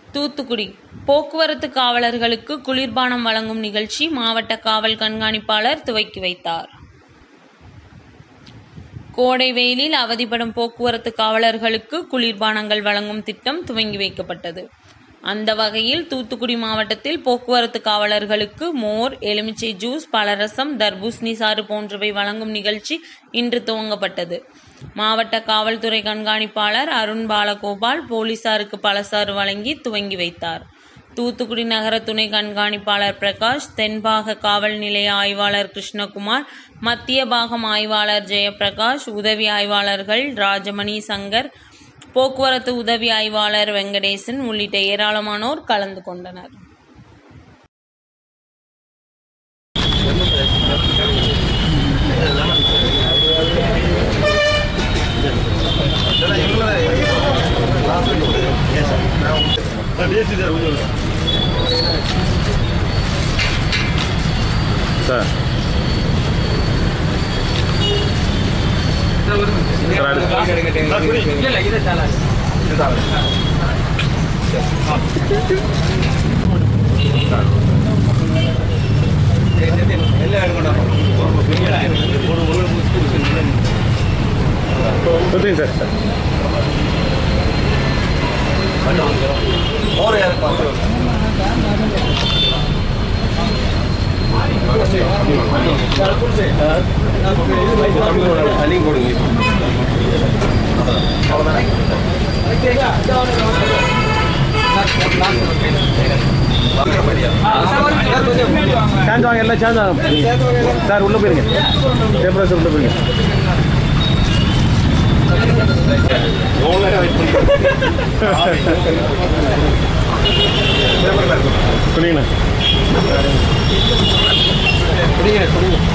தூத்துக்குடி போக்குவரத்து காவலர்களுக்கு குளிர்பானம் வழங்கும் நிகழ்ச்சி மாவட்ட காவல் கண்காணிப்பாளர் துவக்கி வைத்தார் கோடை வெயிலில் அவதிப்படும் போக்குவரத்து காவலர்களுக்கு குளிர்பானங்கள் வழங்கும் திட்டம் துவங்கி வைக்கப்பட்டது அந்த வகையில் தூத்துக்குடி மாவட்டத்தில் போக்குவரத்து காவலர்களுக்கு மோர் எலுமிச்சை ஜூஸ் பலரசம் தர்பூசணி சாறு போன்றவை வழங்கும் நிகழ்ச்சி இன்று துவங்கப்பட்டது மாவட்ட காவல்துறை கண்காணிப்பாளர் அருண் பாலகோபால் போலீசாருக்கு பலசாறு வழங்கி துவங்கி வைத்தார் தூத்துக்குடி நகர துணை கண்காணிப்பாளர் பிரகாஷ் தென்பாக காவல் நிலைய ஆய்வாளர் கிருஷ்ணகுமார் மத்திய பாகம் ஆய்வாளர் ஜெயபிரகாஷ் உதவி ஆய்வாளர்கள் ராஜமணி சங்கர் போக்குவரத்து உதவி ஆய்வாளர் வெங்கடேசன் உள்ளிட்ட ஏராளமானோர் கலந்து கொண்டனர் சார் சார் அடுத்து கொடுத்துங்க சார் சார் சேர்ந்து வாங்க எல்லாம் சேர்ந்து வாங்க சார் உள்ளே போயிருங்க பேப்பர் சார் உள்ளே போயிருங்க சொன்னீங்கண்ணா